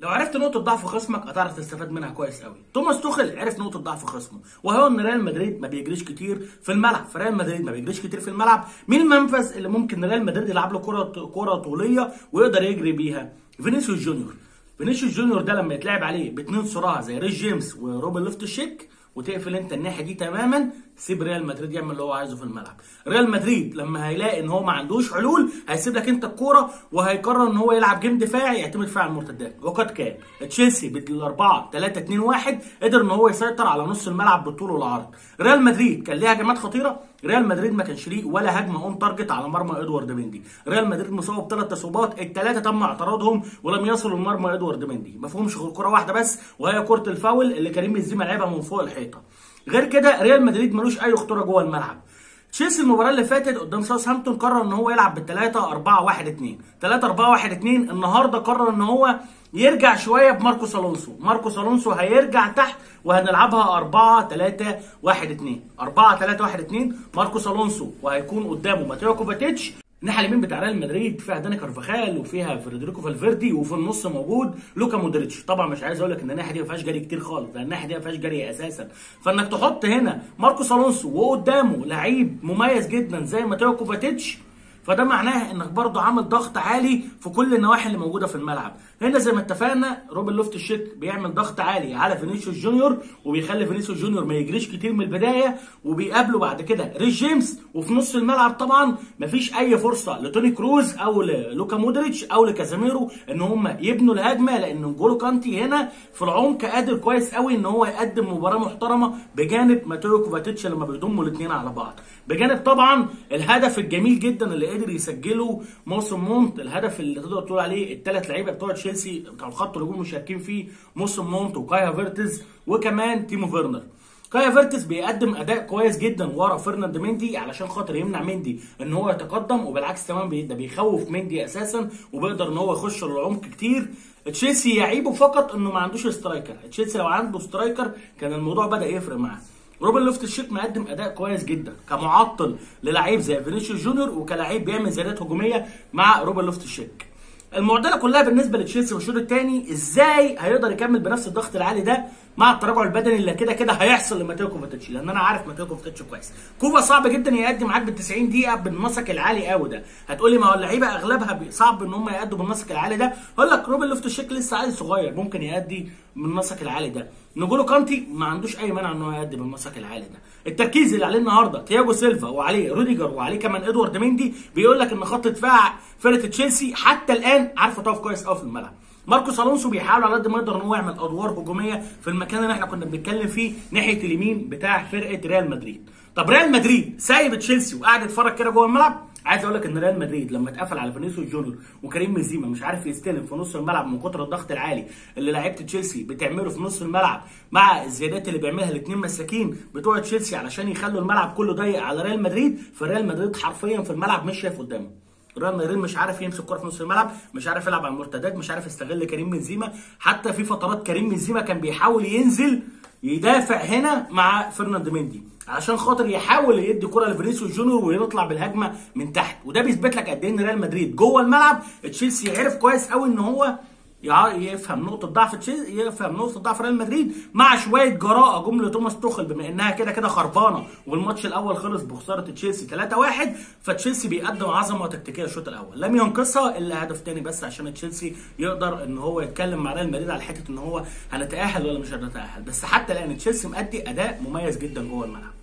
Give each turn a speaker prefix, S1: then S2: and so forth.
S1: لو عرفت نقطة ضعف خصمك هتعرف تستفاد منها كويس قوي. توماس توخل عرف نقطة ضعف خصمه وهو ان ريال مدريد ما بيجريش كتير في الملعب، فريال مدريد ما بيجريش كتير في الملعب، مين المنفذ اللي ممكن ريال مدريد يلعب له كرة كرة طولية ويقدر يجري بيها؟ فينيسيوس جونيور. فينيسيوس جونيور ده لما يتلعب عليه باتنين صراع زي ريس جيمس وروبن ليفت شيك وتقفل انت الناحيه دي تماما سيب ريال مدريد يعمل اللي هو عايزه في الملعب ريال مدريد لما هيلاقي ان هو ما عندوش حلول هيسيب لك انت الكوره وهيقرر ان هو يلعب جيم دفاعي يعتمد فيه على المرتدات وقد كان تشيلسي بالاربعه 3 2 1 قدر ان هو يسيطر على نص الملعب بالطول والعرض ريال مدريد كان ليه هجمات خطيره ريال مدريد ما كانش ليه ولا هجمه اون تارجت على مرمى ادوارد مندي ريال مدريد مصاب بثلاث تصويبات الثلاثه تم اعتراضهم ولم يصلوا لمرمى ادوارد مندي ما فيهمش غير كره واحده بس وهي كره الفاول اللي كريم بنزيما لعبها من فوق الحيطه غير كده ريال مدريد ملوش اي خطوره جوه الملعب تشيلسي المباراه اللي فاتت قدام ساوثهامبتون قرر ان هو يلعب بال 3 4 1 2 3 4 1 2 النهارده قرر ان هو يرجع شويه بماركوس الونسو ماركوس الونسو هيرجع تحت وهنلعبها 4 3 1 2 4 3 1 2 ماركوس الونسو وهيكون قدامه ماتيو كوفاتيتش الناحيه اليمين بتاع ريال مدريد فيها داني كارفاخال وفيها فريدريكو فالفيردي وفي النص موجود لوكا مودريتش طبعا مش عايز اقول لك ان الناحيه دي ما فيهاش جري كتير خالص لان الناحيه دي ما فيهاش جري اساسا فانك تحط هنا ماركوس الونسو وقدامه لعيب مميز جدا زي ماتيو كوفاتيتش فده معناه انك برضه عامل ضغط عالي في كل النواحي اللي موجوده في الملعب هنا زي ما اتفقنا روبن لوفت الشيك بيعمل ضغط عالي على فينيسيوس جونيور وبيخلي فينيسيوس جونيور ما يجريش كتير من البدايه وبيقابله بعد كده ريس جيمس وفي نص الملعب طبعا مفيش اي فرصه لتوني كروز او للوكا مودريتش او لكازاميرو ان هم يبنوا الهجمه لان نجولو كانتي هنا في العمق قادر كويس قوي ان هو يقدم مباراه محترمه بجانب ماتيو كوفاتيتش لما بيضموا الاثنين على بعض بجانب طبعا الهدف الجميل جدا اللي قدر يسجله موسم مونت الهدف اللي تقدر تقول عليه الثلاث لعيبه بتوع تشيلسي بتوع الخط الهجوم مشاركين فيه موسم مونت وكايا فيرتز وكمان تيمو فيرنر كايا فيرتز بيقدم اداء كويس جدا ورا فرناند مندي علشان خاطر يمنع مندي ان هو يتقدم وبالعكس كمان ده بيخوف مندي اساسا وبيقدر ان هو يخش للعمق كتير تشيلسي يعيبه فقط انه ما عندوش سترايكر تشيلسي لو عنده سترايكر كان الموضوع بدا يفرق معاه روبن لوفت الشيك مقدم اداء كويس جدا كمعطل للعيب زي فينيسيوس جونيور وكلاعب بيعمل زيادات هجوميه مع روبن لوفت الشيك المعضله كلها بالنسبه لتشيلسي والشوط الثاني ازاي هيقدر يكمل بنفس الضغط العالي ده مع التراجع البدني اللي كده كده هيحصل لماتيو كوفاتيتش لان انا عارف ماتيو كوفاتيتش كويس كوفا صعب جدا يأدي معاك بال 90 دقيقه بالنسق العالي قوي ده هتقولي ما هو اللعيبه اغلبها صعب ان هم يأدوا بالنسق العالي ده اقول لك روبن لوفت الشيك لسه عيل صغير ممكن يأدي بالنسق العالي ده نجولو كانتي ما عندوش اي مانع ان هو يأدي بالنسق العالي ده التركيز اللي عليه النهارده تياجو سيلفا وعليه روديجر وعليه كمان ادوارد ميندي بيقول لك ان خط دفاع فرقه تشيلسي حتى الان عارفه تقف كويس قوي في الملعب ماركوس الونسو بيحاول على قد ما يقدر ان هو يعمل ادوار هجوميه في المكان اللي احنا كنا بنتكلم فيه ناحيه اليمين بتاع فرقه ريال مدريد طب ريال مدريد سايب تشيلسي وقاعد يتفرج كده جوه الملعب عايز اقول لك ان ريال مدريد لما اتقفل على فينيسيوس جونيور وكريم بنزيما مش عارف يستلم في نص الملعب من كتر الضغط العالي اللي لعيبه تشيلسي بتعمله في نص الملعب مع الزيادات اللي بيعملها الاثنين مساكين بتوع تشيلسي علشان يخلوا الملعب كله ضيق على ريال مدريد فريال مدريد حرفيا في الملعب مش شايف قدامه ريال مدريد مش عارف يمسك كرة في نص الملعب مش عارف يلعب على المرتدات مش عارف يستغل كريم بنزيما حتى في فترات كريم بنزيما كان بيحاول ينزل يدافع هنا مع فرناند مندي عشان خاطر يحاول يدي كرة لفينيسيوس جونيور ويطلع بالهجمه من تحت وده بيثبت لك قد ايه ان ريال مدريد جوه الملعب تشيلسي عرف كويس قوي ان هو يفهم نقطة ضعف تشيلسي يفهم نقطة ضعف ريال مدريد مع شوية جراءة جملة توماس توخل بما انها كده كده خربانة والماتش الأول خلص بخسارة تشيلسي 3-1 فتشيلسي بيقدم عظمة تكتيكية الشوط الأول لم ينقصها إلا هدف تاني بس عشان تشيلسي يقدر ان هو يتكلم مع ريال مدريد على حتة ان هو هنتأهل ولا مش هنتأهل بس حتى الآن تشيلسي مأدي أداء مميز جدا جوه الملعب